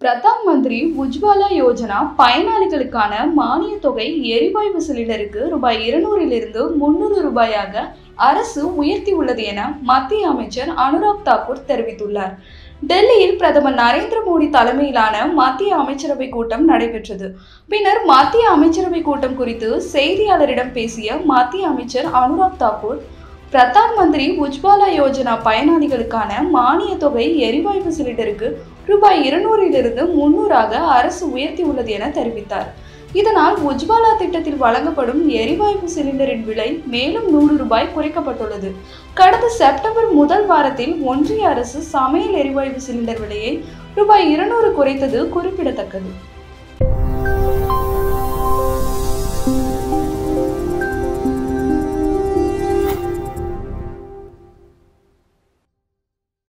பிரதான் மந்திரி உஜ்வாலா யோஜனா பயனாளிகளுக்கான மானிய தொகை எரிவாயு சிலிண்டருக்கு ரூபாய் இருநூறிலிருந்து முன்னூறு ரூபாயாக அரசு உயர்த்தியுள்ளது என மத்திய அமைச்சர் அனுராக் தாக்கூர் தெரிவித்துள்ளார் டெல்லியில் பிரதமர் நரேந்திர மோடி தலைமையிலான மத்திய அமைச்சரவை கூட்டம் நடைபெற்றது பின்னர் மத்திய அமைச்சரவை கூட்டம் குறித்து செய்தியாளரிடம் பேசிய மத்திய அமைச்சர் அனுராக் தாக்கூர் பிரதான் மந்திரி உஜ்வாலா யோஜனா பயனாளிகளுக்கான மானிய தொகை எரிவாயு சிலிண்டருக்கு ரூபாய் இருநூறிலிருந்து முன்னூறாக அரசு உயர்த்தியுள்ளது என தெரிவித்தார் இதனால் உஜ்வாலா திட்டத்தில் வழங்கப்படும் எரிவாயு சிலிண்டரின் விலை மேலும் நூறு ரூபாய் குறைக்கப்பட்டுள்ளது கடந்த செப்டம்பர் முதல் வாரத்தில் ஒன்றிய அரசு சமையல் எரிவாயு சிலிண்டர் விலையை ரூபாய் இருநூறு குறைத்தது குறிப்பிடத்தக்கது